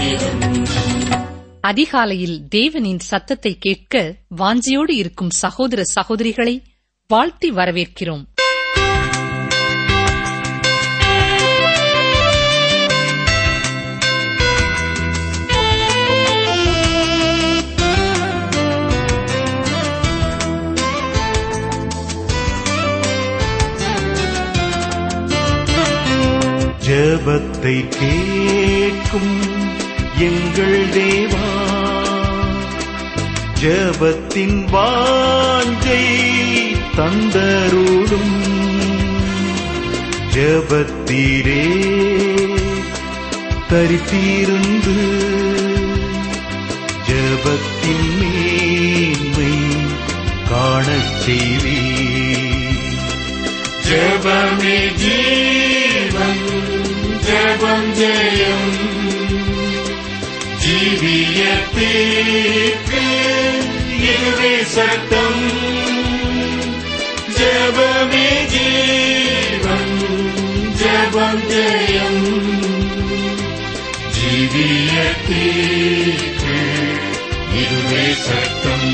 அதிகாலையில் தேவனின் சத்தத்தை கேட்க வாஞ்சியோடு இருக்கும் சகோதர சகோதரிகளை வாழ்த்தி வரவேற்கிறோம் ஜெபத்தை கேட்கும் எங்கள் தேவா ஜெபத்தின் வாஞ்சை தந்தருளும் ஜெபத்தீரே தரித்திருந்து ஜெபத்தின் மேன்மை காணச் செய்வீர் ஜெபமே ஜீவன் ஜெபம் ஜெயம் ஜீவியத்திற்கு இதுவே சட்டம் ஜெபமே ஜீவன் ஜெபம் ஜெயம் ஜீவியத்திற்கு இதுவே சட்டம்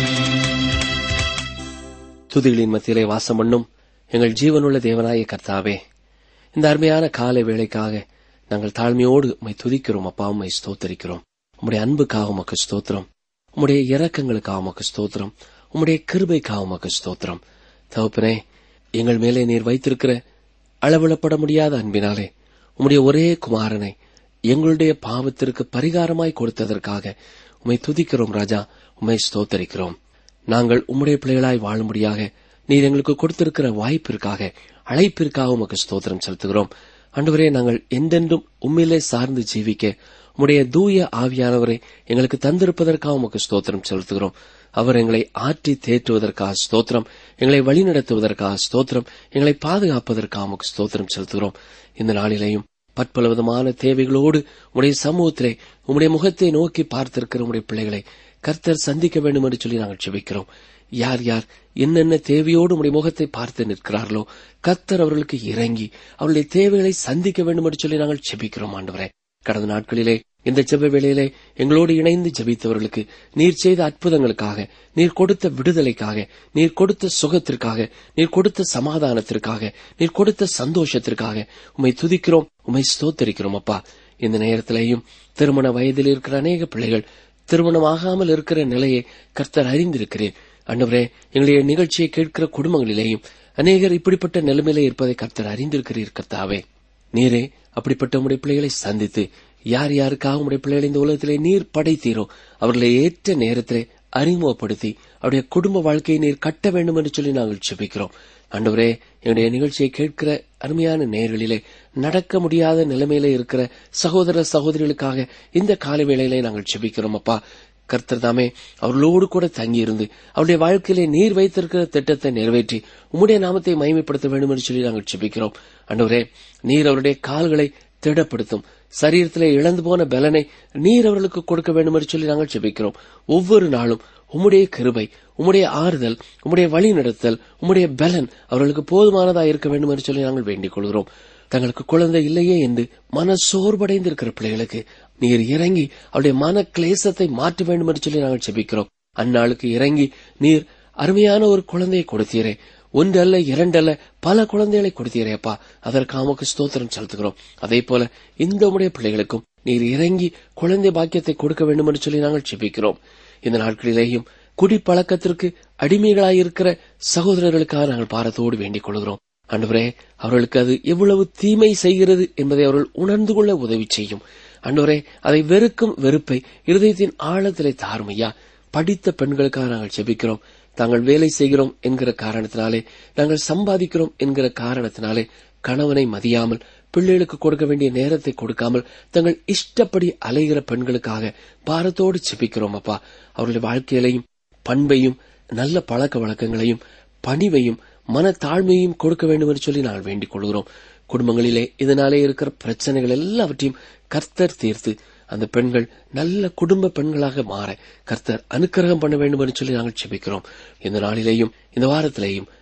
துதிகளின் மத்தியிலே வாசம் பண்ணும் எங்கள் ஜீவனுள்ள தேவனாய கர்த்தாவே இந்த அருமையான காலை வேளைக்காக நாங்கள் தாழ்மையோடு உம்மை துதிக்கிறோம் அப்பா உம்மை ஸ்தோத்தரிக்கிறோம் உம்முடைய அன்புக்காக உமக்கு ஸ்தோத்திரம் உம்முடைய இரக்கங்களுக்காக உமக்கு ஸ்தோத்திரம் உம்முடைய கிருபைக்காக உமக்கு ஸ்தோத்திரம் தகப்பனே எங்கள் மேலே நீர் வைத்திருக்கிற அளவிடப்பட முடியாத அன்பினாலே உம்முடைய ஒரே குமாரனை எங்களுடைய பாவத்திற்கு பரிகாரமாய் கொடுத்ததற்காக உம்மை துதிக்கிறோம் ராஜா உம்மை ஸ்தோத்தரிக்கிறோம் நாங்கள் உம்முடைய பிள்ளைகளாய் வாழும்படியாக நீர் எங்களுக்கு கொடுத்திருக்கிற வாய்ப்பிற்காக அழைப்பிற்காக உமக்கு ஸ்தோத்திரம் செலுத்துகிறோம் ஆண்டவரே நாங்கள் என்றென்றும் உம்மிலே சார்ந்து ஜீவிக்க உம்முடைய தூய ஆவியானவரை எங்களுக்கு தந்திருப்பதற்காக உமக்கு ஸ்தோத்திரம் செலுத்துகிறோம் அவர் எங்களை ஆற்றி தேற்றுவதற்காக ஸ்தோத்திரம் எங்களை வழிநடத்துவதற்காக ஸ்தோத்திரம் எங்களை பாதுகாப்பதற்காக உமக்கு ஸ்தோத்திரம் செலுத்துகிறோம் இந்த நாளிலேயும் பற்பல விதமான தேவைகளோடு உம்முடைய சமூகத்திலே உம்முடைய முகத்தை நோக்கி பார்த்திருக்கிற உம்முடைய பிள்ளைகளை கர்த்தர் சந்திக்க வேண்டும் என்று சொல்லி நாங்கள் செபிக்கிறோம் யார் யார் என்னென்ன தேவையோடு உடைய முகத்தை பார்த்து நிற்கிறார்களோ கர்த்தர் அவர்களுக்கு இறங்கி அவருடைய தேவைகளை சந்திக்க வேண்டும் என்று சொல்லி நாங்கள் செபிக்கிறோம் ஆண்டவரே கடந்த நாட்களிலே இந்த ஜெப வேளையிலே எங்களோடு இணைந்து ஜெபித்தவர்களுக்கு நீர் செய்த அற்புதங்களுக்காக நீர் கொடுத்த விடுதலைக்காக நீர் கொடுத்த சுகத்திற்காக நீர் கொடுத்த சமாதானத்திற்காக நீர் கொடுத்த சந்தோஷத்திற்காக உம்மை துதிக்கிறோம் உம்மை ஸ்தோத்தரிக்கிறோம் அப்பா இந்த நேரத்திலேயும் திருமண வயதில் இருக்கிற அநேக பிள்ளைகள் திருமணமாகாமல் இருக்கிற நிலையை கர்த்தர் அறிந்திருக்கிறேன் அண்டவரே எங்களுடைய நிகழ்ச்சியை கேட்கிற குடும்பங்களிலேயும் அநேகர் இப்படிப்பட்ட நிலைமையிலே இருப்பதை கர்த்தர் அறிந்திருக்கிறீர் கர்த்தாவே நீரே அப்படிப்பட்ட உடைய பிள்ளைகளை சந்தித்து யார் யாருக்காக உடைய பிள்ளைகளை இந்த உலகத்திலே நீர் படைத்தீரோ அவர்களை ஏற்ற நேரத்திலே அறிமுகப்படுத்தி அவருடைய குடும்ப வாழ்க்கையை நீர் கட்ட வேண்டும் என்று சொல்லி நாங்கள் செபிக்கிறோம் அண்டவரே என்னுடைய நிகழ்ச்சியை கேட்கிற அருமையான நேர்களிலே நடக்க முடியாத நிலைமையிலே இருக்கிற சகோதர சகோதரிகளுக்காக இந்த காலை வேளையிலே நாங்கள் செபிக்கிறோம் அப்பா கர்த்தர் தாமே அவர்களோடு கூட தங்கியிருந்து அவருடைய வாழ்க்கையிலே நீர் வைத்திருக்கிற திட்டத்தை நிறைவேற்றி உம்முடைய நாமத்தை மகிமைப்படுத்த வேண்டும் என்று சொல்லி நாங்கள் செபிக்கிறோம் அண்டவரே நீர் அவருடைய கால்களை திடப்படுத்தும் சரீரத்திலே இழந்து போன பலனை நீர் அவர்களுக்கு கொடுக்க வேண்டும் என்று சொல்லி நாங்கள் செபிக்கிறோம் ஒவ்வொரு நாளும் உம்முடைய கிருபை உம்முடைய ஆறுதல் உம்முடைய வழி நடத்தல் உம்முடைய பலன் அவர்களுக்கு போதுமானதா இருக்க வேண்டும் என்று சொல்லி நாங்கள் வேண்டிக் கொள்கிறோம் தங்களுக்கு குழந்தை இல்லையே என்று மன சோர்வடைந்து இருக்கிற பிள்ளைகளுக்கு நீர் இறங்கி அவருடைய மன கிளேசத்தை மாற்ற வேண்டும் என்று சொல்லி நாங்கள் செபிக்கிறோம் அந்நாளுக்கு இறங்கி நீர் அருமையான ஒரு குழந்தையை கொடுத்தீரே ஒன்று அல்ல இரண்டல்ல பல குழந்தைகளை கொடுத்தீரே அப்பா அதற்கு ஆமக்கு ஸ்தோத்திரம் செலுத்துகிறோம் அதே போல இந்த உடைய பிள்ளைகளுக்கும் நீர் இறங்கி குழந்தை பாக்கியத்தை கொடுக்க வேண்டும் என்று சொல்லி நாங்கள் செபிக்கிறோம் இந்த நாட்களிலேயும் குடிப்பழக்கத்திற்கு அடிமைகளாயிருக்கிற சகோதரர்களுக்காக நாங்கள் பாரத்தோடு வேண்டிக் கொள்கிறோம் அன்றுவரே அவர்களுக்கு அது எவ்வளவு தீமை செய்கிறது என்பதை அவர்கள் உணர்ந்து கொள்ள உதவி செய்யும் அன்றுவரே அதை வெறுக்கும் வெறுப்பை இருதயத்தின் ஆழத்திலே தாருமையா படித்த பெண்களுக்காக நாங்கள் செபிக்கிறோம் தாங்கள் வேலை செய்கிறோம் என்கிற காரணத்தினாலே நாங்கள் சம்பாதிக்கிறோம் என்கிற காரணத்தினாலே கணவனை மதியாமல் பிள்ளைகளுக்கு கொடுக்க வேண்டிய நேரத்தை கொடுக்காமல் தங்கள் இஷ்டப்படி அலைகிற பெண்களுக்காக பாரத்தோடு செபிக்கிறோம் அப்பா அவருடைய வாழ்க்கையிலையும் பண்பையும் நல்ல பழக்க வழக்கங்களையும் பணிவையும் மன தாழ்மையையும் கொடுக்க வேண்டும் என்று சொல்லி நாங்கள் வேண்டிக் கொள்கிறோம் குடும்பங்களிலே இதனாலே இருக்கிற பிரச்சனைகள் எல்லாவற்றையும் கர்த்தர் தீர்த்து அந்த பெண்கள் நல்ல குடும்ப பெண்களாக மாற கர்த்தர் அனுக்கிரகம் பண்ண வேண்டும் என்று சொல்லி நாங்கள் செபிக்கிறோம் இந்த நாளிலேயும் இந்த வாரத்திலேயும்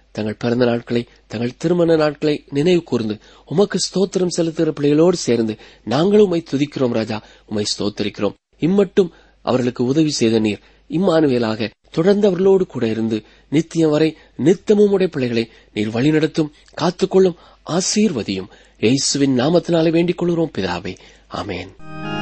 தங்கள் பிறந்த நாட்களை தங்கள் திருமண நாட்களை நினைவு கூர்ந்து உமக்கு ஸ்தோத்திரம் செலுத்துகிற பிள்ளைகளோடு சேர்ந்து நாங்களும் உம்மை துதிக்கிறோம் ராஜா உம்மை ஸ்தோத்தரிக்கிறோம் இம்மட்டும் அவர்களுக்கு உதவி செய்த நீர் இம்மானுவேலாக தொடர்ந்து அவர்களோடு கூட இருந்து நித்தியம் வரை நித்தமும் உடைய பிள்ளைகளை நீர் வழிநடத்தும் காத்துக்கொள்ளும் ஆசீர்வதியும் இயேசுவின் நாமத்தினாலே வேண்டிக் கொள்கிறோம் பிதாவே ஆமென்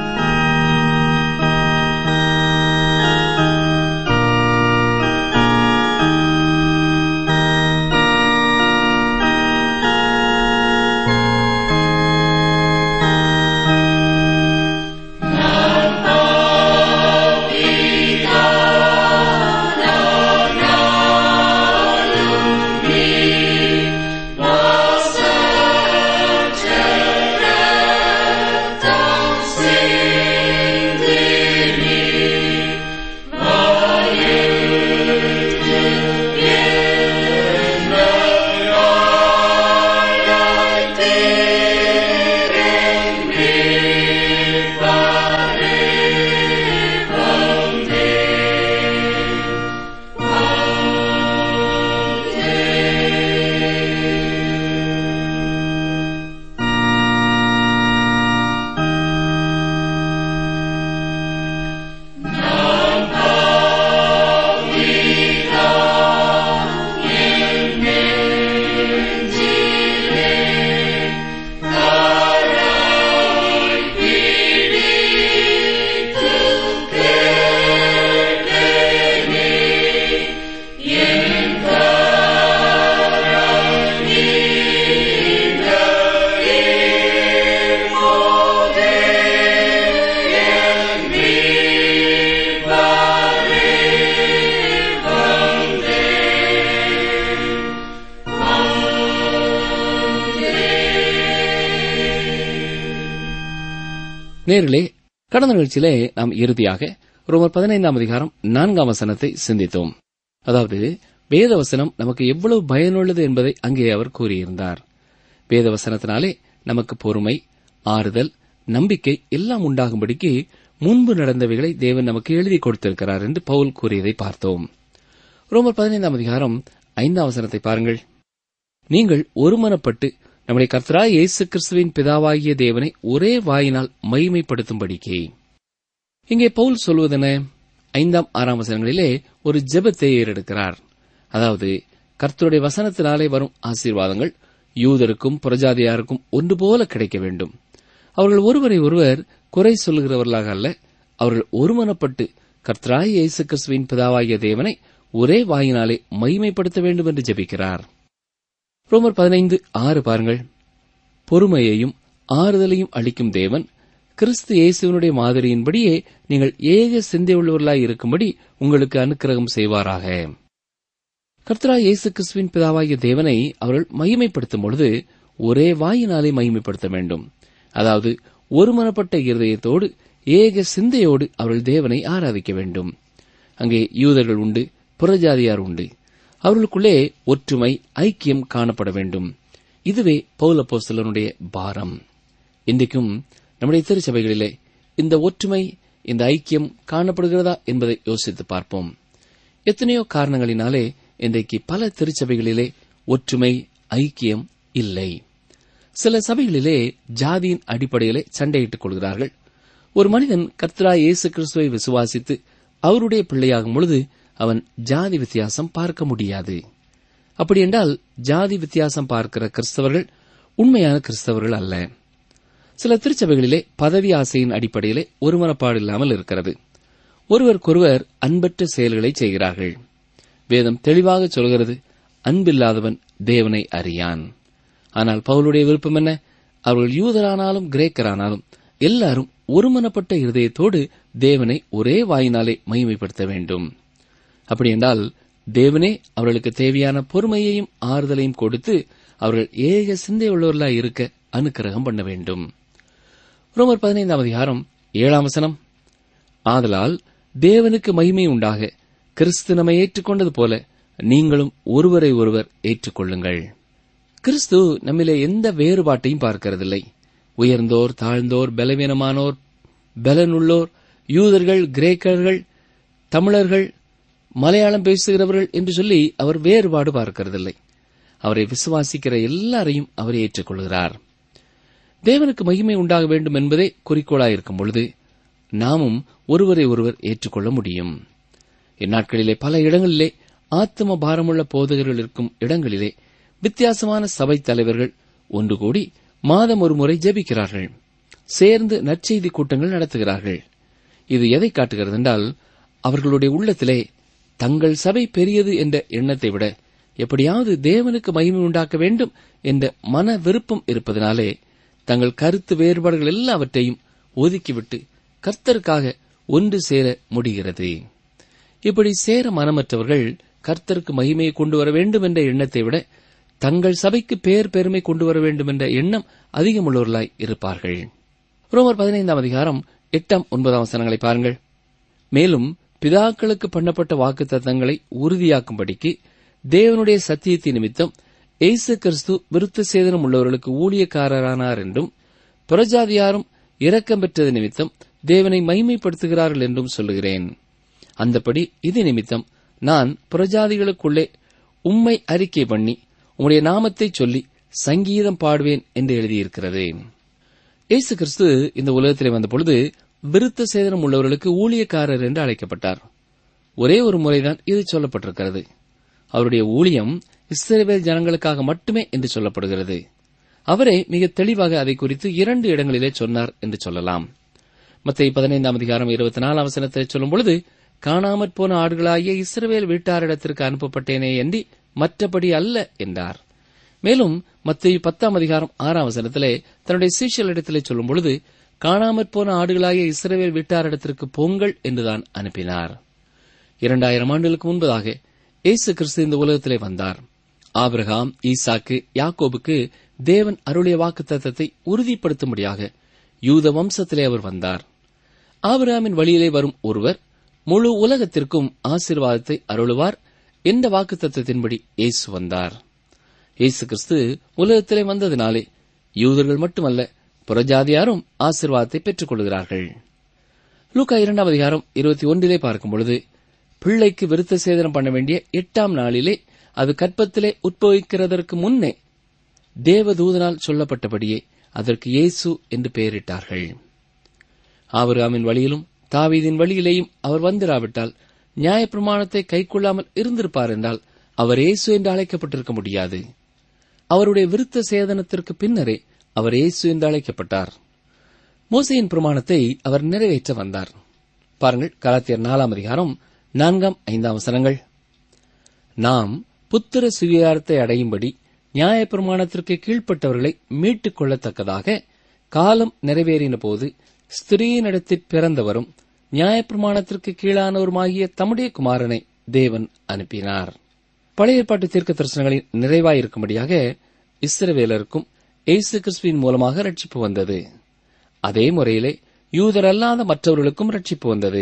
நேரிலே கடந்த நிகழ்ச்சியிலே நாம் இறுதியாக ரோமர் பதினைந்தாம் அதிகாரம் நான்காம் வசனத்தை சிந்தித்தோம் அதாவது வேத வசனம் நமக்கு எவ்வளவு பயனுள்ளது என்பதை அங்கே அவர் கூறியிருந்தார் வேத வசனத்தினாலே நமக்கு பொறுமை ஆறுதல் நம்பிக்கை எல்லாம் உண்டாகும்படிக்கு முன்பு நடந்தவைகளை தேவன் நமக்கு எழுதி கொடுத்திருக்கிறார் என்று பவுல் கூறியதை பார்த்தோம் ரோமர் பதினைந்தாம் அதிகாரம் ஐந்தாம் வசனத்தை பாருங்கள் நீங்கள் ஒருமனப்பட்டு நம்முடைய கர்த்தராய் இயேசு கிறிஸ்துவின் பிதாவாகிய தேவனை ஒரே வாயினால் மகிமைப்படுத்தும்படிக்கே இங்கே பவுல் சொல்வதென ஐந்தாம் ஆறாம் வசனங்களிலே ஒரு ஜெபத்தை ஏறெடுக்கிறார் அதாவது கர்த்தருடைய வசனத்தினாலே வரும் ஆசீர்வாதங்கள் யூதருக்கும் புரஜாதியாருக்கும் ஒன்று போல கிடைக்க வேண்டும் அவர்கள் ஒருவரை ஒருவர் குறை சொல்லுகிறவர்களாக அல்ல அவர்கள் ஒருமனப்பட்டு கர்த்தராய் இயேசு கிறிஸ்துவின் பிதாவாகிய தேவனை ஒரே வாயினாலே மகிமைப்படுத்த வேண்டும் என்று ஜெபிக்கிறார் ரோமர் பதினைந்து ஆறு பாருங்கள் பொறுமையையும் ஆறுதலையும் அளிக்கும் தேவன் கிறிஸ்து இயேசுவனுடைய மாதிரியின்படியே நீங்கள் ஏக சிந்தையுள்ளவர்களாய் இருக்கும்படி உங்களுக்கு அனுக்கிரகம் செய்வாராக கர்த்தராய் இயேசு கிறிஸ்துவின் பிதாவாகிய தேவனை அவர்கள் மகிமைப்படுத்தும் பொழுது ஒரே வாயினாலே மகிமைப்படுத்த வேண்டும் அதாவது ஒருமனப்பட்ட இருதயத்தோடு ஏக சிந்தையோடு அவர்கள் தேவனை ஆராதிக்க வேண்டும் அங்கே யூதர்கள் உண்டு புறஜாதியார் உண்டு அவர்களுக்குள்ளே ஒற்றுமை ஐக்கியம் காணப்பட வேண்டும் இதுவே பௌலப்போஸ்தலனுடைய பாரம் இன்றைக்கும் நம்முடைய திருச்சபைகளிலே இந்த ஒற்றுமை இந்த ஐக்கியம் காணப்படுகிறதா என்பதை யோசித்து பார்ப்போம் எத்தனையோ காரணங்களினாலே இன்றைக்கு பல திருச்சபைகளிலே ஒற்றுமை ஐக்கியம் இல்லை சில சபைகளிலே ஜாதியின் அடிப்படையிலே சண்டையிட்டுக் கொள்கிறார்கள் ஒரு மனிதன் கர்த்தரா இயேசு கிறிஸ்துவை விசுவாசித்து அவருடைய பிள்ளையாகும் பொழுது அவன் ஜாதி வித்தியாசம் பார்க்க முடியாது அப்படியென்றால் ஜாதி வித்தியாசம் பார்க்கிற கிறிஸ்தவர்கள் உண்மையான கிறிஸ்தவர்கள் அல்ல சில திருச்சபைகளிலே பதவி ஆசையின் அடிப்படையிலே ஒருமனப்பாடு இல்லாமல் இருக்கிறது ஒருவருக்கொருவர் அன்பற்ற செயல்களை செய்கிறார்கள் வேதம் தெளிவாக சொல்கிறது அன்பில்லாதவன் தேவனை அறியான் ஆனால் பவுலுடைய விருப்பம் என்ன அவர்கள் யூதரானாலும் கிரேக்கரானாலும் எல்லாரும் ஒருமனப்பட்ட இருதயத்தோடு தேவனை ஒரே வாயினாலே மகிமைப்படுத்த வேண்டும் அப்படியென்றால் தேவனே அவர்களுக்கு தேவையான பொறுமையையும் ஆறுதலையும் கொடுத்து அவர்கள் ஏக சிந்தை உள்ளவர்களாய் இருக்க அனுக்கிரகம் பண்ண வேண்டும் ரோமர் பதினைந்தாம் அதிகாரம் ஏழாம் வசனம் ஆதலால் தேவனுக்கு மகிமை உண்டாக கிறிஸ்து நம்மை ஏற்றுக்கொண்டது போல நீங்களும் ஒருவரை ஒருவர் ஏற்றுக்கொள்ளுங்கள் கிறிஸ்து நம்மிலே எந்த வேறுபாட்டையும் பார்க்கிறதில்லை உயர்ந்தோர் தாழ்ந்தோர் பலவீனமானோர் பலனுள்ளோர் யூதர்கள் கிரேக்கர்கள் தமிழர்கள் மலையாளம் பேசுகிறவர்கள் என்று சொல்லி அவர் வேறுபாடு பார்க்கிறதில்லை அவரை விசுவாசிக்கிற எல்லாரையும் அவர் ஏற்றுக்கொள்கிறார் தேவனுக்கு மகிமை உண்டாக வேண்டும் என்பதே குறிக்கோளாயிருக்கும் பொழுது நாமும் ஒருவரை ஒருவர் ஏற்றுக்கொள்ள முடியும் இந்நாட்களிலே பல இடங்களிலே ஆத்ம பாரமுள்ள போதகர்கள் இருக்கும் இடங்களிலே வித்தியாசமான சபை தலைவர்கள் ஒன்று கூடி மாதம் ஒரு முறை ஜெபிக்கிறார்கள் சேர்ந்து நற்செய்தி கூட்டங்கள் நடத்துகிறார்கள் இது எதை காட்டுகிறது என்றால் அவர்களுடைய உள்ளத்திலே தங்கள் சபை பெரியது என்ற எண்ணத்தை விட எப்படியாவது தேவனுக்கு மகிமை உண்டாக்க வேண்டும் என்ற மன விருப்பம் இருப்பதனாலே தங்கள் கருத்து வேறுபாடுகள் எல்லாவற்றையும் ஒதுக்கிவிட்டு கர்த்தருக்காக ஒன்று சேர முடிகிறது இப்படி சேர மனமற்றவர்கள் கர்த்தருக்கு மகிமையை கொண்டு வர வேண்டும் என்ற எண்ணத்தை விட தங்கள் சபைக்கு பேர் பெருமை கொண்டு வர வேண்டும் என்ற எண்ணம் அதிகமுள்ளவர்களாய் இருப்பார்கள் ரோமர் பதினைந்தாம் அதிகாரம் எட்டாம் ஒன்பதாம் வசனங்களை பாருங்கள் மேலும் பிதாக்களுக்கு பண்ணப்பட்ட வாக்கு தத்தங்களை உறுதியாக்கும்படிக்கு தேவனுடைய சத்தியத்தின் நிமித்தம் இயேசு கிறிஸ்து விருத்த சேதனம் உள்ளவர்களுக்கு ஊழியக்காரரானார் என்றும் புறஜாதியாரும் இரக்கம் பெற்றது நிமித்தம் தேவனை மைமைப்படுத்துகிறார்கள் என்றும் சொல்லுகிறேன் அந்தபடி இது நிமித்தம் நான் புறஜாதிகளுக்குள்ளே உம்மை அறிக்கை பண்ணி உம்முடைய நாமத்தை சொல்லி சங்கீதம் பாடுவேன் என்று எழுதியிருக்கிறது இயேசு கிறிஸ்து இந்த உலகத்திலே வந்தபொழுது விருத்த சேதனம் உள்ளவர்களுக்கு ஊழியக்காரர் என்று அழைக்கப்பட்டார் ஒரே ஒரு முறைதான் இது சொல்லப்பட்டிருக்கிறது அவருடைய ஊழியம் இஸ்ரேல் ஜனங்களுக்காக மட்டுமே என்று சொல்லப்படுகிறது அவரே மிக தெளிவாக அதை குறித்து இரண்டு இடங்களிலே சொன்னார் என்று சொல்லலாம் மத்திய பதினைந்தாம் அதிகாரம் இருபத்தி நாலாம் வசனத்தை சொல்லும் பொழுது காணாமற் போன ஆடுகளாகிய இஸ்ரவேல் வீட்டாரிடத்திற்கு அனுப்பப்பட்டேனே என்று மற்றபடி அல்ல என்றார் மேலும் மத்திய பத்தாம் அதிகாரம் ஆறாம் வசனத்திலே தன்னுடைய சீஷலிடத்திலே சொல்லும் பொழுது காணாமற் போன ஆடுகளாகிய இஸ்ரவேல் வீட்டாரிடத்திற்கு பொங்கல் என்றுதான் அனுப்பினார் இரண்டாயிரம் ஆண்டுகளுக்கு முன்பதாக இயேசு கிறிஸ்து இந்த உலகத்திலே வந்தார் ஆபிரகாம் ஈசாக்கு யாக்கோபுக்கு தேவன் அருளிய வாக்கு தத்தத்தை உறுதிப்படுத்தும்படியாக யூத வம்சத்திலே அவர் வந்தார் ஆபிரகாமின் வழியிலே வரும் ஒருவர் முழு உலகத்திற்கும் ஆசீர்வாதத்தை அருளுவார் என்ற வாக்கு தத்தத்தின்படி இயேசு வந்தார் இயேசு கிறிஸ்து உலகத்திலே வந்ததினாலே யூதர்கள் மட்டுமல்ல புறஜாதியாரும் ஆசீர்வாதத்தை பெற்றுக் கொள்கிறார்கள் லூக்கா இரண்டாம் அதிகாரம் இருபத்தி ஒன்றிலே பார்க்கும் பொழுது பிள்ளைக்கு விருத்த சேதனம் பண்ண வேண்டிய எட்டாம் நாளிலே அது கற்பத்திலே உட்பவிக்கிறதற்கு முன்னே தேவதூதனால் சொல்லப்பட்டபடியே அதற்கு இயேசு என்று பெயரிட்டார்கள் ஆபிரகாமின் வழியிலும் தாவீதின் வழியிலேயும் அவர் வந்திராவிட்டால் நியாயப்பிரமாணத்தை கைக்கொள்ளாமல் இருந்திருப்பார் என்றால் அவர் இயேசு என்று அழைக்கப்பட்டிருக்க முடியாது அவருடைய விருத்த சேதனத்திற்கு பின்னரே அவர் இயேசு என்று அழைக்கப்பட்டார் மோசையின் பிரமாணத்தை அவர் நிறைவேற்ற வந்தார் பாருங்கள் கலாத்தியர் நாலாம் அதிகாரம் நான்காம் ஐந்தாம் வசனங்கள் நாம் புத்திர சுவிகாரத்தை அடையும்படி நியாயப்பிரமாணத்திற்கு கீழ்ப்பட்டவர்களை மீட்டுக் கொள்ளத்தக்கதாக காலம் நிறைவேறின போது ஸ்திரீனிடத்தில் பிறந்தவரும் நியாயப்பிரமாணத்திற்கு கீழானவருமாகிய தம்முடைய குமாரனை தேவன் அனுப்பினார் பழைய ஏற்பாட்டு தீர்க்க தரிசனங்களின் நிறைவாயிருக்கும்படியாக இஸ்ரவேலருக்கும் இயேசு கிறிஸ்துவின் மூலமாக ரட்சிப்பு வந்தது அதே முறையிலே யூதர் அல்லாத மற்றவர்களுக்கும் ரட்சிப்பு வந்தது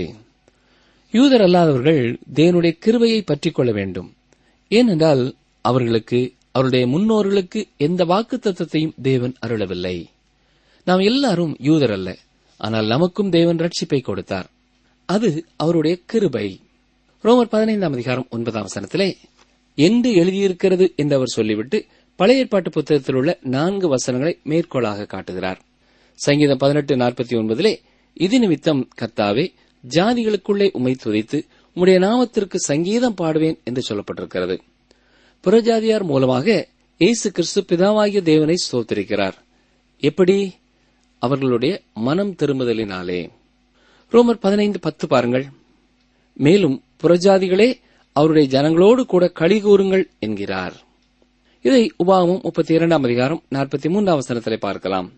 யூதர் அல்லாதவர்கள் தேவனுடைய கிருபையை பற்றிக் கொள்ள வேண்டும் ஏனென்றால் அவர்களுக்கு அவருடைய முன்னோர்களுக்கு எந்த வாக்கு தத்துவத்தையும் தேவன் அருளவில்லை நாம் எல்லாரும் யூதர் அல்ல ஆனால் நமக்கும் தேவன் ரட்சிப்பை கொடுத்தார் அது அவருடைய கிருபை ரோமர் பதினைந்தாம் அதிகாரம் ஒன்பதாம் வசனத்திலே என்று எழுதியிருக்கிறது என்று அவர் சொல்லிவிட்டு பழைய ஏற்பாட்டு புத்தகத்தில் உள்ள நான்கு வசனங்களை மேற்கோளாக காட்டுகிறார் சங்கீதம் பதினெட்டு நாற்பத்தி ஒன்பதிலே இது நிமித்தம் கர்த்தாவே ஜாதிகளுக்குள்ளே உமை துதித்து உம்முடைய நாமத்திற்கு சங்கீதம் பாடுவேன் என்று சொல்லப்பட்டிருக்கிறது புறஜாதியார் மூலமாக இயேசு கிறிஸ்து பிதாவாகிய தேவனை ஸ்தோத்திரிக்கிறார் எப்படி அவர்களுடைய மனம் திரும்புதலினாலே ரோமர் பதினைந்து பத்து பாருங்கள் மேலும் புறஜாதிகளே அவருடைய ஜனங்களோடு கூட களி கூறுங்கள் என்கிறார் இதை உபாகமும் முப்பத்தி இரண்டாம் அதிகாரம் நாற்பத்தி மூன்றாம் வசனத்திலே பார்க்கலாம்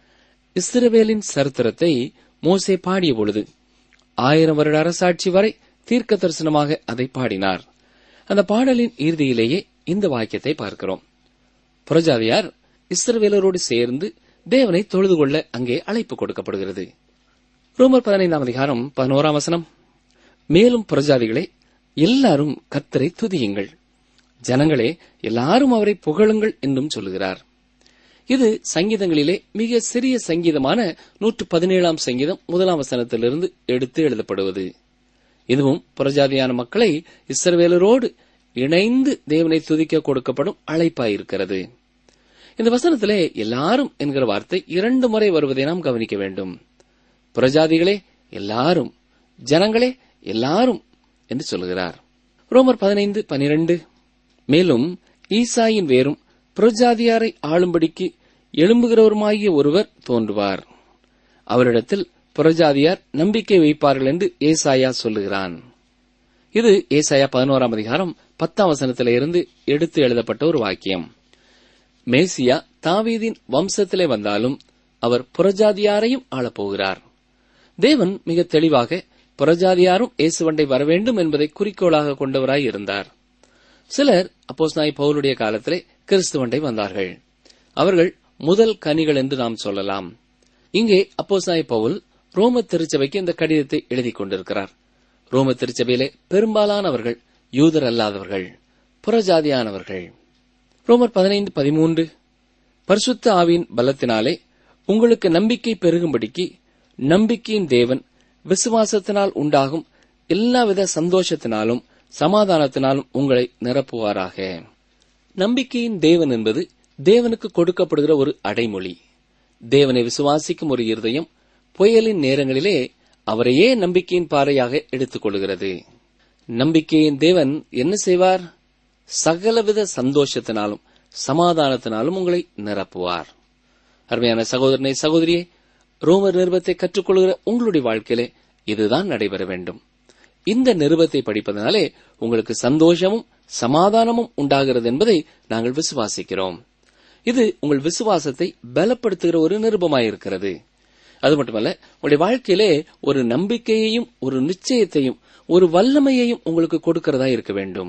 இஸ்ரவேலின் சரித்திரத்தை மோசே பாடிய பொழுது ஆயிரம் வருட அரசாட்சி வரை தீர்க்க தரிசனமாக அதை பாடினார் அந்த பாடலின் இறுதியிலேயே இந்த வாக்கியத்தை பார்க்கிறோம் புரஜாதியார் இஸ்ரவேலரோடு சேர்ந்து தேவனை தொழுது கொள்ள அங்கே அழைப்பு கொடுக்கப்படுகிறது ரோமர் பதினைந்தாம் அதிகாரம் பதினோராம் வசனம் மேலும் புரஜாதிகளே எல்லாரும் கர்த்தரை துதியுங்கள் ஜனங்களே எல்லாரும் அவரை புகழுங்கள் என்றும் சொல்லுகிறார் இது சங்கீதங்களிலே மிக சிறிய சங்கீதமான நூற்று பதினேழாம் சங்கீதம் முதலாம் வசனத்திலிருந்து எடுத்து எழுதப்படுவது இதுவும் புறஜாதியான மக்களை இஸ்ரவேலரோடு இணைந்து தேவனை துதிக்க கொடுக்கப்படும் அழைப்பாயிருக்கிறது இந்த வசனத்திலே எல்லாரும் என்கிற வார்த்தை இரண்டு முறை வருவதை நாம் கவனிக்க வேண்டும் புரஜாதிகளே எல்லாரும் ஜனங்களே எல்லாரும் என்று சொல்கிறார் ரோமர் பதினைந்து பனிரெண்டு மேலும் ஈசாயின் வேரும் புரஜாதியாரை ஆளும்படிக்கு எழும்புகிறவருமாகிய ஒருவர் தோன்றுவார் அவரிடத்தில் புரஜாதியார் நம்பிக்கை வைப்பார்கள் என்று ஏசாயா சொல்லுகிறான் இது ஏசாயா பதினோராம் அதிகாரம் பத்தாம் வசனத்திலிருந்து எடுத்து எழுதப்பட்ட ஒரு வாக்கியம் மேசியா தாவீதின் வம்சத்திலே வந்தாலும் அவர் புறஜாதியாரையும் ஆளப்போகிறார் தேவன் மிக தெளிவாக புறஜாதியாரும் இயேசுவண்டை வரவேண்டும் என்பதை குறிக்கோளாக கொண்டவராய் இருந்தார் சிலர் அப்போஸ்நாய் பவுலுடைய காலத்திலே கிறிஸ்துவண்டை வந்தார்கள் அவர்கள் முதல் கனிகள் என்று நாம் சொல்லலாம் இங்கே அப்போஸ்நாய் பவுல் ரோம திருச்சபைக்கு இந்த கடிதத்தை எழுதிக் கொண்டிருக்கிறார் ரோம திருச்சபையிலே பெரும்பாலானவர்கள் யூதர் அல்லாதவர்கள் புறஜாதியானவர்கள் ரோமர் பதினைந்து பதிமூன்று பரிசுத்த ஆவியின் பலத்தினாலே உங்களுக்கு நம்பிக்கை பெருகும்படிக்கு நம்பிக்கையின் தேவன் விசுவாசத்தினால் உண்டாகும் எல்லாவித சந்தோஷத்தினாலும் சமாதானத்தினாலும் உங்களை நிரப்புவாராக நம்பிக்கையின் தேவன் என்பது தேவனுக்கு கொடுக்கப்படுகிற ஒரு அடைமொழி தேவனை விசுவாசிக்கும் ஒரு இருதயம் புயலின் நேரங்களிலே அவரையே நம்பிக்கையின் பாறையாக எடுத்துக் கொள்கிறது நம்பிக்கையின் தேவன் என்ன செய்வார் சகலவித சந்தோஷத்தினாலும் சமாதானத்தினாலும் உங்களை நிரப்புவார் அருமையான சகோதரனை சகோதரியே ரோமர் நிருபத்தை கற்றுக்கொள்கிற உங்களுடைய வாழ்க்கையிலே இதுதான் நடைபெற வேண்டும் இந்த நிருபத்தை படிப்பதனாலே உங்களுக்கு சந்தோஷமும் சமாதானமும் உண்டாகிறது என்பதை நாங்கள் விசுவாசிக்கிறோம் இது உங்கள் விசுவாசத்தை பலப்படுத்துகிற ஒரு நிருபமாயிருக்கிறது அது மட்டுமல்ல உங்களுடைய வாழ்க்கையிலே ஒரு நம்பிக்கையையும் ஒரு நிச்சயத்தையும் ஒரு வல்லமையையும் உங்களுக்கு கொடுக்கிறதா இருக்க வேண்டும்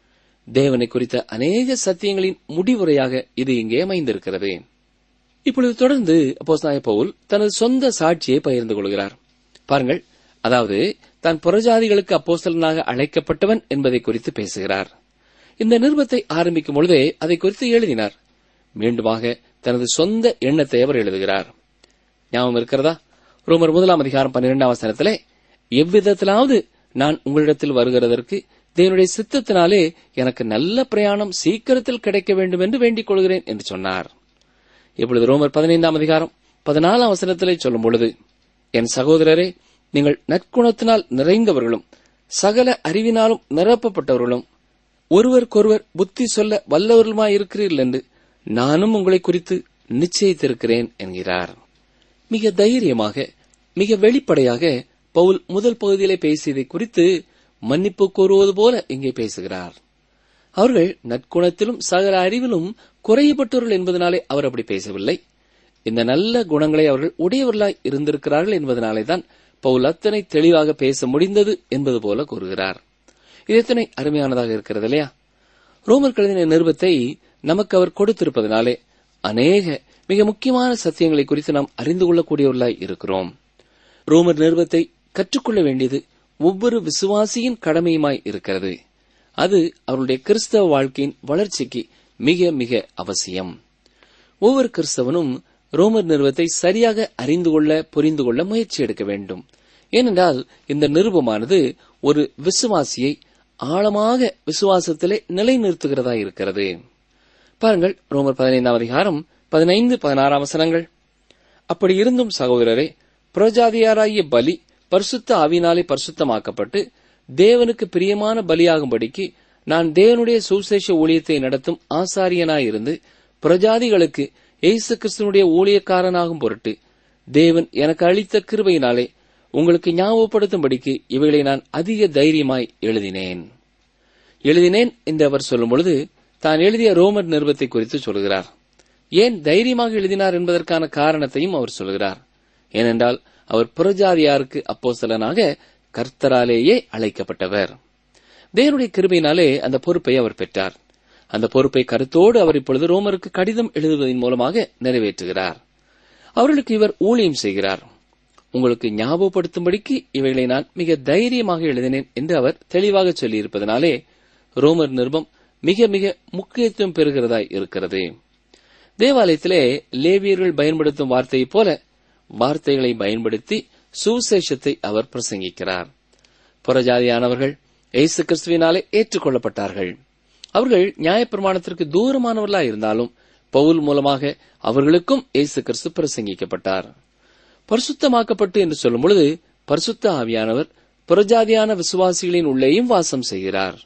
தேவனை குறித்த அநேக சத்தியங்களின் முடிவுரையாக இது இங்கே அமைந்திருக்கிறது இப்பொழுது தொடர்ந்து அப்போஸ்தலனாகிய பவுல் தனது சொந்த சாட்சியை பகிர்ந்து கொள்கிறார் பாருங்கள் அதாவது தான் புறஜாதிகளுக்கு அப்போஸ்தலனாக அழைக்கப்பட்டவன் என்பதை குறித்து பேசுகிறார் இந்த நிருபத்தை ஆரம்பிக்கும் பொழுதே அதை குறித்து எழுதினார் மீண்டுமாக தனது சொந்த எண்ணத்தை அவர் எழுதுகிறார் ஞாபகம் இருக்கிறதா ரோமர் முதலாம் அதிகாரம் பன்னிரெண்டாம் வசனத்திலே எவ்விதத்திலாவது நான் உங்களிடத்தில் வருகிறதற்கு தேவனுடைய சித்தத்தினாலே எனக்கு நல்ல பிரயாணம் சீக்கிரத்தில் கிடைக்க வேண்டும் என்று வேண்டிக் கொள்கிறேன் என்று சொன்னார் இப்பொழுது ரோமர் பதினைந்தாம் அதிகாரம் பதினாலாம் வசனத்திலே சொல்லும் பொழுது என் சகோதரரே நீங்கள் நற்குணத்தினால் நிறைந்தவர்களும் சகல அறிவினாலும் நிரப்பப்பட்டவர்களும் ஒருவருக்கொருவர் புத்தி சொல்ல வல்லவர்களுமாயிருக்கிறீர்கள் என்று நானும் உங்களை குறித்து நிச்சயித்திருக்கிறேன் என்கிறார் மிக தைரியமாக மிக வெளிப்படையாக பவுல் முதல் பகுதியிலே பேசியதை குறித்து மன்னிப்பு கோருவது போல இங்கே பேசுகிறார் அவர்கள் நற்குணத்திலும் சகல அறிவிலும் குறையப்பட்டவர்கள் என்பதனாலே அவர் அப்படி பேசவில்லை இந்த நல்ல குணங்களை அவர்கள் உடையவர்களாய் இருந்திருக்கிறார்கள் என்பதனாலே தான் பவுல் அத்தனை தெளிவாக பேச முடிந்தது என்பது போல கூறுகிறார் இது எத்தனை அருமையானதாக இருக்கிறது இல்லையா ரோமர் கழுதின நிருபத்தை நமக்கு அவர் கொடுத்திருப்பதனாலே அநேக மிக முக்கியமான சத்தியங்களை குறித்து நாம் அறிந்து கொள்ளக்கூடியவர்களாய் இருக்கிறோம் ரோமர் நிருபத்தை கற்றுக்கொள்ள வேண்டியது ஒவ்வொரு விசுவாசியின் கடமையுமாய் இருக்கிறது அது அவருடைய கிறிஸ்தவ வாழ்க்கையின் வளர்ச்சிக்கு மிக மிக அவசியம் ஒவ்வொரு கிறிஸ்தவனும் ரோமர் நிறுவத்தை சரியாக அறிந்து கொள்ள புரிந்து கொள்ள முயற்சி எடுக்க வேண்டும் ஏனென்றால் இந்த நிருபமானது ஒரு விசுவாசியை ஆழமாக விசுவாசத்திலே நிலைநிறுத்துகிறதா இருக்கிறது பாருங்கள் ரோமர் பதினைந்தாம் அதிகாரம் பதினைந்து பதினாறாம் வசனங்கள் அப்படி இருந்தும் சகோதரரே புரஜாதியாராகிய பலி பரிசுத்த ஆவினாலே பரிசுத்தமாக்கப்பட்டு தேவனுக்கு பிரியமான பலியாகும்படிக்கு நான் தேவனுடைய சுசேஷ ஊழியத்தை நடத்தும் ஆசாரியனாயிருந்து பிரஜாதிகளுக்கு இயேசு கிறிஸ்துவனுடைய ஊழியக்காரனாகும் பொருட்டு தேவன் எனக்கு அளித்த கிருபையினாலே உங்களுக்கு ஞாபகப்படுத்தும்படிக்கு இவைகளை நான் அதிக தைரியமாய் எழுதினேன் எழுதினேன் என்று அவர் சொல்லும் பொழுது தான் எழுதிய ரோமர் நிருபத்தை குறித்து சொல்கிறார் ஏன் தைரியமாக எழுதினார் என்பதற்கான காரணத்தையும் அவர் சொல்கிறார் ஏனென்றால் அவர் புறஜாதியாருக்கு அப்போஸ்தலனாக கர்த்தராலேயே அழைக்கப்பட்டவர் தேவனுடைய கிருபையினாலே அந்த பொறுப்பை அவர் பெற்றார் அந்த பொறுப்பை கருத்தோடு அவர் இப்பொழுது ரோமருக்கு கடிதம் எழுதுவதன் மூலமாக நிறைவேற்றுகிறார் அவர்களுக்கு இவர் ஊழியம் செய்கிறார் உங்களுக்கு ஞாபகப்படுத்தும்படிக்கு இவைகளை நான் மிக தைரியமாக எழுதினேன் என்று அவர் தெளிவாக சொல்லியிருப்பதனாலே ரோமர் நிருபம் மிக மிக முக்கியத்துவம் பெறுகிறதாய் இருக்கிறது தேவாலயத்திலே லேவியர்கள் பயன்படுத்தும் வார்த்தையைப் போல வார்த்தைகளை பயன்படுத்தி சுசேஷத்தை அவர் பிரசங்கிக்கிறார் புறஜாதியானவர்கள் இயேசு கிறிஸ்துவினாலே ஏற்றுக்கொள்ளப்பட்டார்கள் அவர்கள் நியாயப்பிரமாணத்திற்கு தூரமானவர்களா இருந்தாலும் பவுல் மூலமாக அவர்களுக்கும் இயேசு கிறிஸ்து பிரசங்கிக்கப்பட்டார் பரிசுத்தமாக்கப்பட்டு என்று சொல்லும் பொழுது பரிசுத்த ஆவியானவர் புறஜாதியான விசுவாசிகளின் உள்ளேயும் வாசம் செய்கிறார்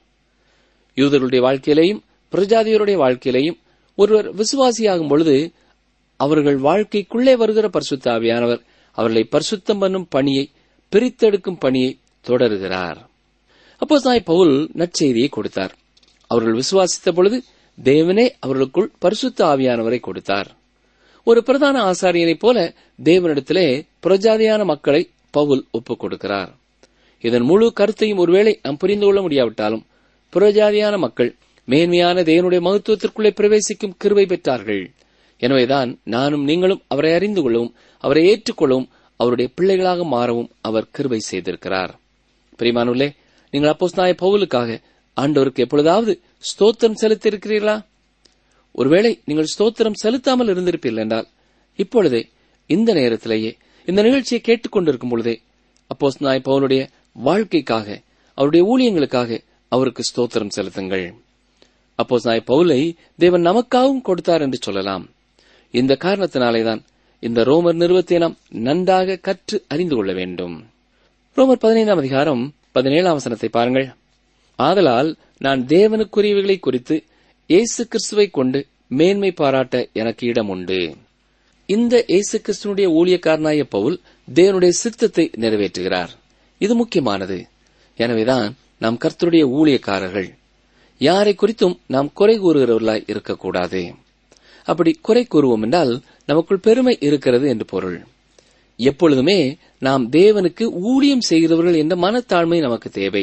யூதருடைய வாழ்க்கையிலேயும் பிரஜாதியருடைய வாழ்க்கையிலேயும் ஒருவர் விசுவாசியாகும் பொழுது அவர்கள் வாழ்க்கைக்குள்ளே வருகிற பரிசுத்த ஆவியானவர் அவர்களை பரிசுத்தம் பண்ணும் பணியை பிரித்தெடுக்கும் பணியை தொடருகிறார் அப்போ சாய் பவுல் நற்செய்தியை கொடுத்தார் அவர்கள் விசுவாசித்த பொழுது தேவனே அவர்களுக்குள் பரிசுத்த ஆவியானவரை கொடுத்தார் ஒரு பிரதான ஆசாரியனைப் போல தேவனிடத்திலே பிரஜாதியான மக்களை பவுல் ஒப்புக் கொடுக்கிறார் இதன் முழு கருத்தையும் ஒருவேளை நாம் புரிந்து கொள்ள முடியாவிட்டாலும் புறஜாதியான மக்கள் மேன்மையான தேவனுடைய மகத்துவத்திற்குள்ளே பிரவேசிக்கும் கிருபை பெற்றார்கள் எனவேதான் நானும் நீங்களும் அவரை அறிந்து கொள்ளவும் அவரை ஏற்றுக்கொள்ளவும் அவருடைய பிள்ளைகளாக மாறவும் அவர் கிருபை செய்திருக்கிறார் பிரிமானுள்ளே நீங்கள் அப்போஸ் நாய பவுலுக்காக ஆண்டவருக்கு எப்பொழுதாவது ஸ்தோத்திரம் செலுத்தியிருக்கிறீர்களா ஒருவேளை நீங்கள் ஸ்தோத்திரம் செலுத்தாமல் இருந்திருப்பீர்கள் என்றால் இப்பொழுதே இந்த நேரத்திலேயே இந்த நிகழ்ச்சியை கேட்டுக்கொண்டிருக்கும் பொழுதே அப்போஸ் நாய் பவுலுடைய வாழ்க்கைக்காக அவருடைய ஊழியங்களுக்காக அவருக்கு ஸ்தோத்திரம் செலுத்துங்கள் அப்போஸ் நாய் பவுலை தேவன் நமக்காகவும் கொடுத்தார் என்று சொல்லலாம் இந்த காரணத்தினாலேதான் இந்த ரோமர் நிறுவத்தை நாம் நன்றாக கற்று அறிந்து கொள்ள வேண்டும் ரோமர் பதினைந்தாம் அதிகாரம் பதினேழாம் வசனத்தை பாருங்கள் ஆதலால் நான் தேவனுக்குரியவைகளை குறித்து இயேசு கிறிஸ்துவை கொண்டு மேன்மை பாராட்ட எனக்கு இடம் உண்டு இந்த இயேசு கிறிஸ்துவனுடைய ஊழியக்காரனாய பவுல் தேவனுடைய சித்தத்தை நிறைவேற்றுகிறார் இது முக்கியமானது எனவேதான் நாம் கர்த்தருடைய ஊழியக்காரர்கள் யாரை குறித்தும் நாம் குறை கூறுகிறவர்களாய் இருக்கக்கூடாது அப்படி குறை கூறுவோம் என்றால் நமக்குள் பெருமை இருக்கிறது என்று பொருள் எப்பொழுதுமே நாம் தேவனுக்கு ஊழியம் செய்கிறவர்கள் என்ற மனத்தாழ்மை நமக்கு தேவை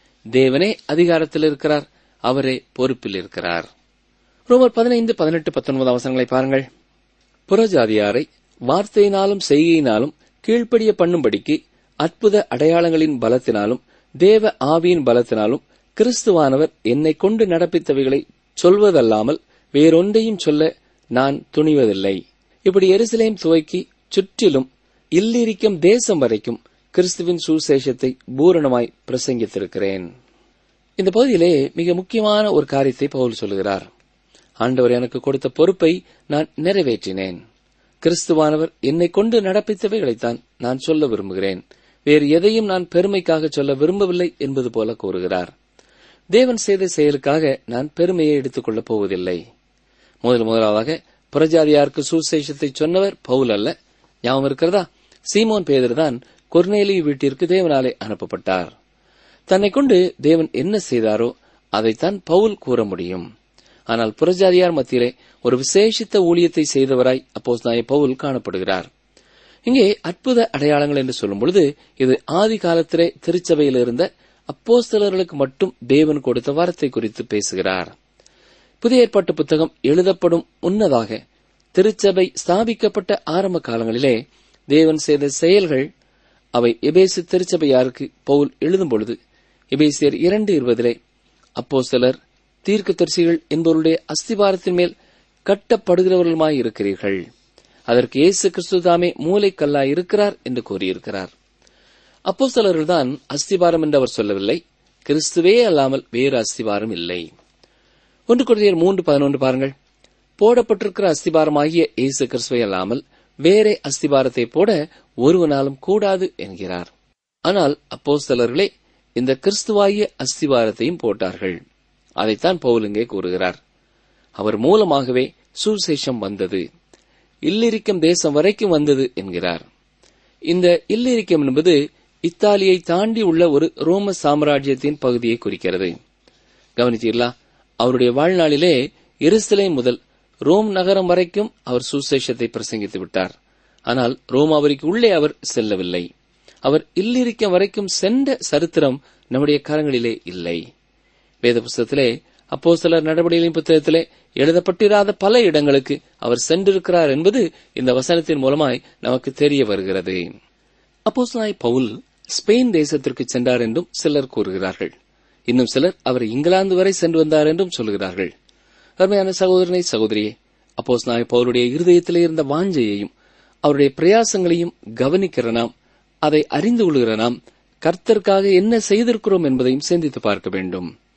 தேவனே அதிகாரத்தில் இருக்கிறார் அவரே பொறுப்பில் இருக்கிறார் ரோமர் பதினைந்து பதினெட்டு பத்தொன்பது அவசரங்களை பாருங்கள் புறஜாதியாரை வார்த்தையினாலும் செய்கையினாலும் கீழ்ப்படிய பண்ணும்படிக்கு அற்புத அடையாளங்களின் பலத்தினாலும் தேவ ஆவியின் பலத்தினாலும் கிறிஸ்துவானவர் என்னை கொண்டு நடப்பித்தவைகளை சொல்வதல்லாமல் வேறொன்றையும் சொல்ல நான் துணிவதில்லை இப்படி எருசலேம் துவக்கி சுற்றிலும் இல்லிரிக்கும் தேசம் வரைக்கும் கிறிஸ்துவின் சுசேஷத்தை பூரணமாய் பிரசங்கித்திருக்கிறேன் இந்த பகுதியிலே மிக முக்கியமான ஒரு காரியத்தை பவுல் சொல்கிறார் ஆண்டவர் எனக்கு கொடுத்த பொறுப்பை நான் நிறைவேற்றினேன் கிறிஸ்துவானவர் என்னை கொண்டு நடப்பித்தவைகளைத்தான் நான் சொல்ல விரும்புகிறேன் வேறு எதையும் நான் பெருமைக்காக சொல்ல விரும்பவில்லை என்பது போல கூறுகிறார் தேவன் செய்த செயலுக்காக நான் பெருமையை எடுத்துக் கொள்ளப் போவதில்லை முதல் முதலாவதாக புறஜாதியாருக்கு சுசேஷத்தை சொன்னவர் பவுல் அல்ல ஞாபகம் இருக்கிறதா சீமோன் பேதர் தான் கொர்நேலி வீட்டிற்கு தேவனாலே அனுப்பப்பட்டார் தன்னை கொண்டு தேவன் என்ன செய்தாரோ அதைத்தான் பவுல் கூற முடியும் ஆனால் புறஜாதியார் மத்தியிலே ஒரு விசேஷித்த ஊழியத்தை செய்தவராய் அப்போஸ் நாய பவுல் காணப்படுகிறார் இங்கே அற்புத அடையாளங்கள் என்று சொல்லும் பொழுது இது ஆதி காலத்திலே திருச்சபையில் இருந்த அப்போஸ்தலர்களுக்கு மட்டும் தேவன் கொடுத்த வரத்தை குறித்து பேசுகிறார் புதிய ஏற்பாட்டு புத்தகம் எழுதப்படும் முன்னதாக திருச்சபை ஸ்தாபிக்கப்பட்ட ஆரம்ப காலங்களிலே தேவன் செய்த செயல்கள் அவை எபேசு திருச்சபையாருக்கு பவுல் எழுதும் பொழுது எபேசியர் இரண்டு இருபதிலே அப்போ சிலர் தீர்க்கதரிசிகள் என்பவருடைய அஸ்திவாரத்தின் மேல் கட்டப்படுகிறவர்களுமாய் இருக்கிறீர்கள் அதற்கு இயேசு கிறிஸ்து தாமே மூளைக்கல்லாய் இருக்கிறார் என்று கூறியிருக்கிறார் அப்போ சிலர்கள்தான் அஸ்திவாரம் என்று அவர் சொல்லவில்லை கிறிஸ்துவே அல்லாமல் வேறு அஸ்திவாரம் இல்லை ஒன்று குழந்தையர் மூன்று பதினொன்று பாருங்கள் போடப்பட்டிருக்கிற அஸ்திபாரமாகிய இயேசு கிறிஸ்துவை அல்லாமல் வேறே அஸ்திபாரத்தை போட ஒருவனாலும் கூடாது என்கிறார் ஆனால் அப்போஸ்தலர்களே இந்த கிறிஸ்துவாகிய அஸ்திபாரத்தையும் போட்டார்கள் அதைத்தான் பவுல் இங்கே கூறுகிறார் அவர் மூலமாகவே சுசேஷம் வந்தது இல்லிரிக்கம் தேசம் வரைக்கும் வந்தது என்கிறார் இந்த இல்லிரிக்கம் என்பது இத்தாலியை தாண்டி உள்ள ஒரு ரோம சாம்ராஜ்யத்தின் பகுதியை குறிக்கிறது கவனித்தீர்களா அவருடைய வாழ்நாளிலே எருசலேம் முதல் ரோம் நகரம் வரைக்கும் அவர் சுசேஷத்தை பிரசங்கித்து விட்டார் ஆனால் ரோமாவரிக்கு உள்ளே அவர் செல்லவில்லை அவர் இல்லிரிக்கம் வரைக்கும் சென்ற சரித்திரம் நம்முடைய கரங்களிலே இல்லை வேத புஸ்தகத்திலே அப்போ சிலர் நடவடிக்கைகளின் புத்தகத்திலே எழுதப்பட்டிராத பல இடங்களுக்கு அவர் சென்றிருக்கிறார் என்பது இந்த வசனத்தின் மூலமாய் நமக்கு தெரிய வருகிறது அப்போஸ்தலனாய் பவுல் ஸ்பெயின் தேசத்திற்கு சென்றார் என்றும் சிலர் கூறுகிறார்கள் இன்னும் சிலர் அவர் இங்கிலாந்து வரை சென்று வந்தார் என்றும் சொல்கிறார்கள் அருமையான சகோதரனை சகோதரியே அப்போஸ் நாய் பவுலுடைய இருதயத்திலே இருந்த வாஞ்சையையும் அவருடைய பிரயாசங்களையும் கவனிக்கிற நாம் அதை அறிந்து கொள்கிற நாம் கர்த்தருக்காக என்ன செய்திருக்கிறோம் என்பதையும் சிந்தித்து பார்க்க வேண்டும்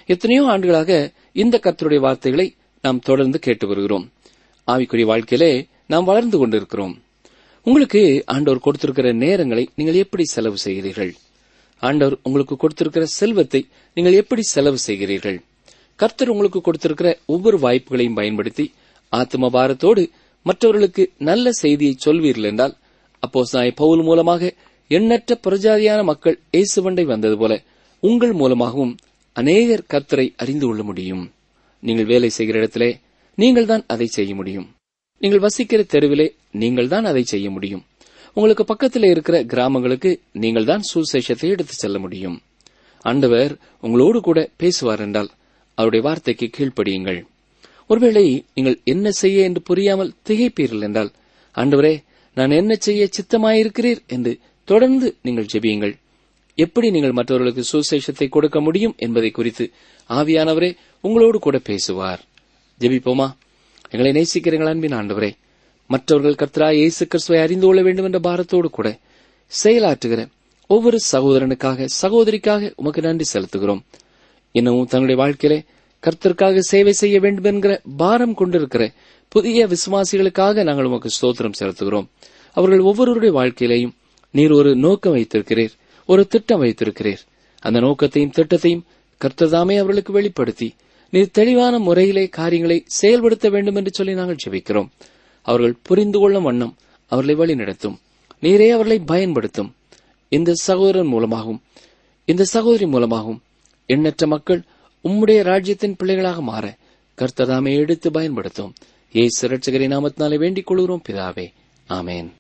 எத்தனையோ ஆண்டுகளாக இந்த கர்த்தருடைய வார்த்தைகளை நாம் தொடர்ந்து கேட்டு வருகிறோம் ஆவிக்குரிய வாழ்க்கையிலே நாம் வளர்ந்து கொண்டிருக்கிறோம் உங்களுக்கு ஆண்டவர் கொடுத்திருக்கிற நேரங்களை நீங்கள் எப்படி செலவு செய்கிறீர்கள் ஆண்டவர் உங்களுக்கு கொடுத்திருக்கிற செல்வத்தை நீங்கள் எப்படி செலவு செய்கிறீர்கள் கர்த்தர் உங்களுக்கு கொடுத்திருக்கிற ஒவ்வொரு வாய்ப்புகளையும் பயன்படுத்தி ஆத்ம பாரத்தோடு மற்றவர்களுக்கு நல்ல செய்தியை சொல்வீர்கள் என்றால் அப்போ பவுல் மூலமாக எண்ணற்ற பிரஜாதியான மக்கள் இயேசுவண்டை வந்தது போல உங்கள் மூலமாகவும் அநேகர் கர்த்தரை அறிந்து கொள்ள முடியும் நீங்கள் வேலை செய்கிற இடத்திலே நீங்கள் தான் அதை செய்ய முடியும் நீங்கள் வசிக்கிற தெருவிலே நீங்கள் தான் அதை செய்ய முடியும் உங்களுக்கு பக்கத்தில் இருக்கிற கிராமங்களுக்கு நீங்கள் தான் சுசேஷத்தை எடுத்துச் செல்ல முடியும் ஆண்டவர் உங்களோடு கூட பேசுவார் என்றால் அவருடைய வார்த்தைக்கு கீழ்ப்படியுங்கள் ஒருவேளை நீங்கள் என்ன செய்ய என்று புரியாமல் திகைப்பீர்கள் என்றால் ஆண்டவரே நான் என்ன செய்ய சித்தமாயிருக்கிறீர் என்று தொடர்ந்து நீங்கள் ஜெபியுங்கள் எப்படி நீங்கள் மற்றவர்களுக்கு சுசேஷத்தை கொடுக்க முடியும் என்பதை குறித்து ஆவியானவரே உங்களோடு கூட பேசுவார் ஜெபிப்போமா எங்களை நேசிக்கிறீங்கள் அன்பின் ஆண்டவரே மற்றவர்கள் கர்த்தரா இயேசு கிறிஸ்துவை அறிந்து கொள்ள வேண்டும் என்ற பாரத்தோடு கூட செயலாற்றுகிற ஒவ்வொரு சகோதரனுக்காக சகோதரிக்காக உமக்கு நன்றி செலுத்துகிறோம் இன்னமும் தங்களுடைய வாழ்க்கையிலே கர்த்தருக்காக சேவை செய்ய வேண்டும் என்கிற பாரம் கொண்டிருக்கிற புதிய விசுவாசிகளுக்காக நாங்கள் உமக்கு ஸ்தோத்திரம் செலுத்துகிறோம் அவர்கள் ஒவ்வொருவருடைய வாழ்க்கையிலேயும் நீர் ஒரு நோக்கம் வைத்திருக்கிறீர் ஒரு திட்டம் வைத்திருக்கிறீர் அந்த நோக்கத்தையும் திட்டத்தையும் கர்த்தர்தாமே அவர்களுக்கு வெளிப்படுத்தி நீர் தெளிவான முறையிலே காரியங்களை செயல்படுத்த வேண்டும் என்று சொல்லி நாங்கள் ஜெபிக்கிறோம் அவர்கள் புரிந்து கொள்ளும் வண்ணம் அவர்களை வழி நடத்தும் நீரே அவர்களை பயன்படுத்தும் இந்த சகோதரன் மூலமாகவும் இந்த சகோதரி மூலமாகவும் எண்ணற்ற மக்கள் உம்முடைய ராஜ்யத்தின் பிள்ளைகளாக மாற கர்த்ததாமே எடுத்து பயன்படுத்தும் ஏசு ரட்சகரை நாமத்தினாலே வேண்டிக் கொள்கிறோம் பிதாவே ஆமேன்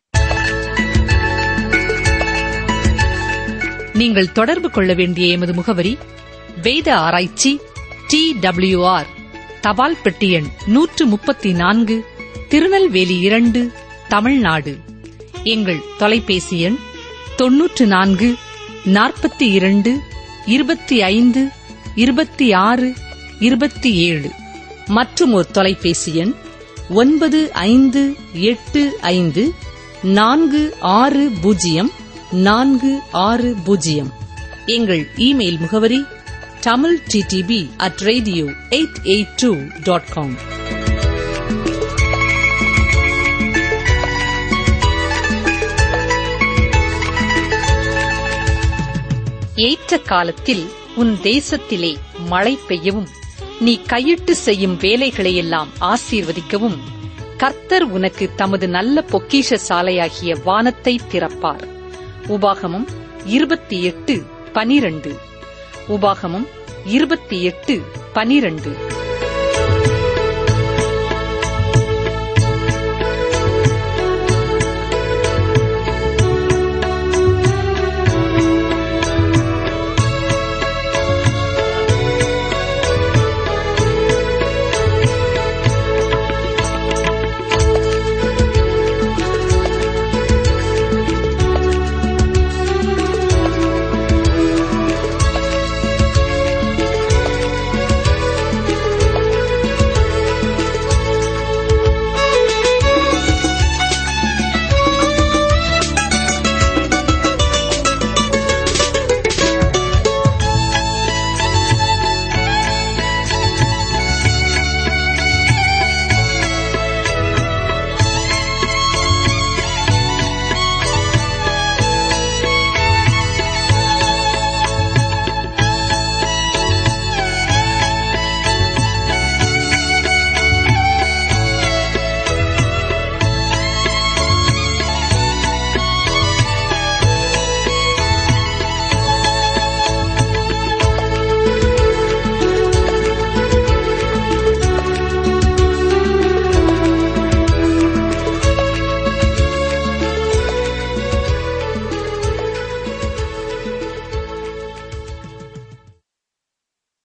நீங்கள் தொடர்பு கொள்ள வேண்டிய எமது முகவரி வேத ஆராய்ச்சி டி ஆர் தபால் பெட்டி எண் நூற்று முப்பத்தி நான்கு திருநெல்வேலி இரண்டு தமிழ்நாடு எங்கள் தொலைபேசி எண் தொன்னூற்று நான்கு நாற்பத்தி இரண்டு இருபத்தி ஐந்து இருபத்தி ஆறு இருபத்தி ஏழு மற்றும் ஒரு தொலைபேசி எண் ஒன்பது ஐந்து எட்டு ஐந்து நான்கு ஆறு பூஜ்ஜியம் நான்கு ஆறு பூஜ்ஜியம் எங்கள் இமெயில் முகவரி Tamil DTP at radio eight eight two dot com ஏற்ற காலத்தில் உன் தேசத்திலே மழை பெய்யவும் நீ கையிட்டு செய்யும் வேலைகளையெல்லாம் ஆசீர்வதிக்கவும் கர்த்தர் உனக்கு தமது நல்ல பொக்கிஷ சாலையாகிய வானத்தை திறப்பார் உபாகமம் இருபத்தி எட்டு பனிரண்டு உபாகமம் இருபத்தி எட்டு பனிரண்டு